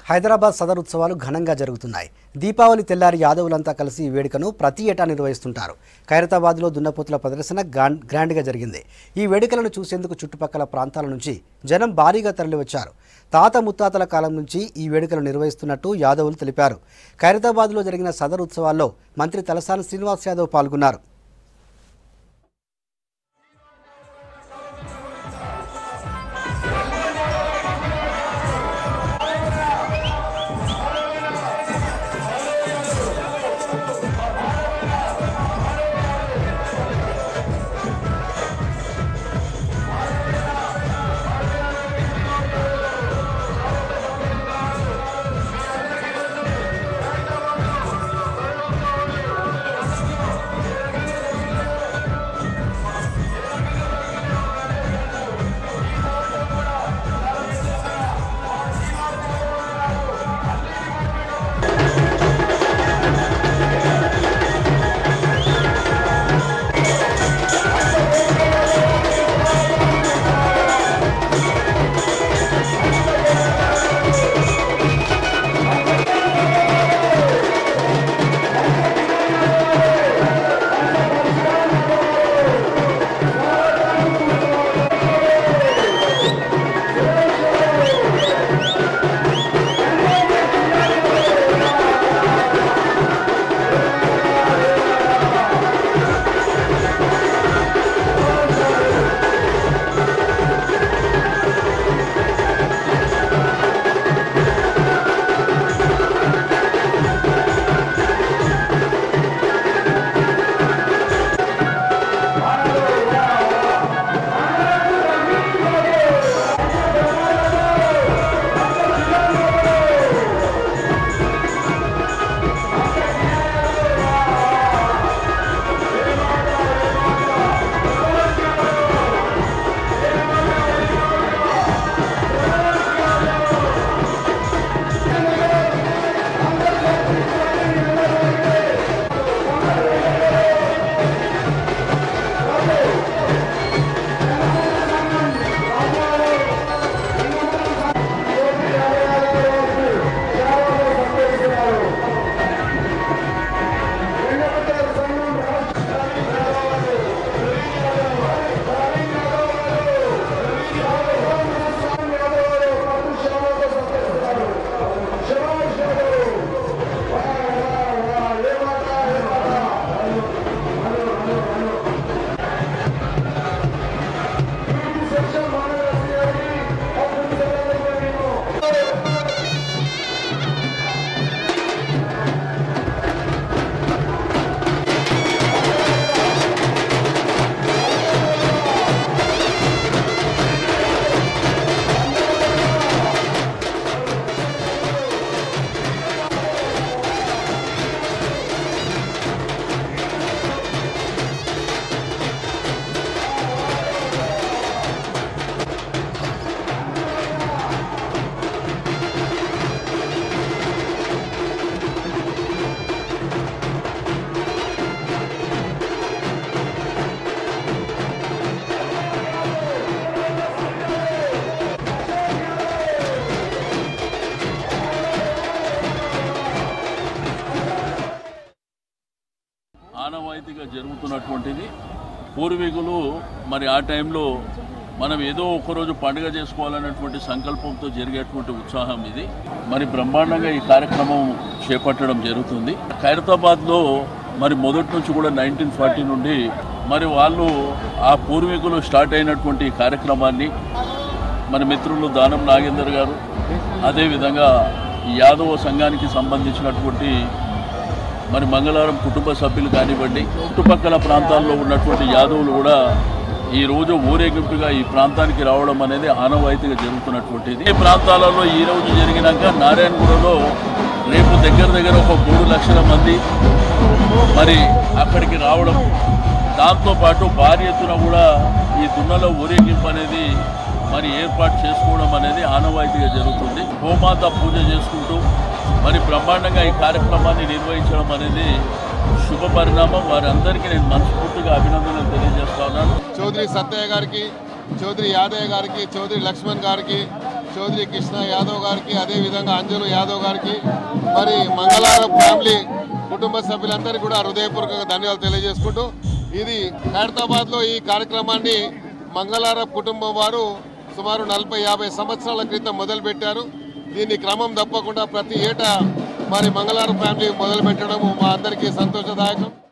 హైదరాబాద్ సదర్ ఉత్సవాలు ఘనంగా జరుగుతున్నాయి దీపావళి తెల్లారి యాదవులంతా కలిసి ఈ వేడుకను ప్రతి ఏటా నిర్వహిస్తుంటారు ఖైరతాబాద్లో దున్నపోతుల ప్రదర్శన గ్రాండ్ గ్రాండ్గా జరిగింది ఈ వేడుకలను చూసేందుకు చుట్టుపక్కల ప్రాంతాల నుంచి జనం భారీగా తరలివచ్చారు తాత ముత్తాతల కాలం నుంచి ఈ వేడుకలు నిర్వహిస్తున్నట్టు యాదవులు తెలిపారు ఖైరతాబాద్లో జరిగిన సదర్ ఉత్సవాల్లో మంత్రి తలసాని శ్రీనివాస్ యాదవ్ పాల్గొన్నారు ఆనవాయితీగా జరుగుతున్నటువంటిది పూర్వీకులు మరి ఆ టైంలో మనం ఏదో ఒక్కరోజు పండుగ చేసుకోవాలన్నటువంటి సంకల్పంతో జరిగేటువంటి ఉత్సాహం ఇది మరి బ్రహ్మాండంగా ఈ కార్యక్రమం చేపట్టడం జరుగుతుంది ఖైరతాబాద్లో మరి మొదటి నుంచి కూడా నైన్టీన్ ఫార్టీ నుండి మరి వాళ్ళు ఆ పూర్వీకులు స్టార్ట్ అయినటువంటి ఈ కార్యక్రమాన్ని మన మిత్రులు దానం నాగేందర్ గారు అదేవిధంగా ఈ యాదవ సంఘానికి సంబంధించినటువంటి మరి మంగళవారం కుటుంబ సభ్యులు కానివ్వండి చుట్టుపక్కల ప్రాంతాల్లో ఉన్నటువంటి యాదవులు కూడా ఈ రోజు ఊరేగింపుగా ఈ ప్రాంతానికి రావడం అనేది ఆనవాయితీగా జరుగుతున్నటువంటిది ఈ ప్రాంతాలలో ఈ రోజు జరిగినాక నారాయణగూడలో రేపు దగ్గర దగ్గర ఒక మూడు లక్షల మంది మరి అక్కడికి రావడం దాంతోపాటు భారీ ఎత్తున కూడా ఈ దున్నలో ఊరేగింపు అనేది మరి ఏర్పాటు చేసుకోవడం అనేది ఆనవాయితీగా జరుగుతుంది గోమాత పూజ చేసుకుంటూ మరి బ్రహ్మాండంగా ఈ కార్యక్రమాన్ని నిర్వహించడం అనేది శుభ పరిణామం వారందరికీ నేను మనస్ఫూర్తిగా అభినందనలు తెలియజేస్తా ఉన్నాను చౌదరి సత్తయ్య గారికి చౌదరి యాదయ్య గారికి చౌదరి లక్ష్మణ్ గారికి చౌదరి కృష్ణ యాదవ్ గారికి అదేవిధంగా అంజలు యాదవ్ గారికి మరి మంగళారం ఫ్యామిలీ కుటుంబ సభ్యులందరికీ కూడా హృదయపూర్వకంగా ధన్యవాదాలు తెలియజేసుకుంటూ ఇది ఖైరతాబాద్లో ఈ కార్యక్రమాన్ని మంగళారం కుటుంబం వారు సుమారు నలభై యాభై సంవత్సరాల క్రితం మొదలుపెట్టారు దీన్ని క్రమం తప్పకుండా ప్రతి ఏటా మరి మంగళవారం ఫ్యామిలీ మొదలు పెట్టడం మా అందరికీ సంతోషదాయకం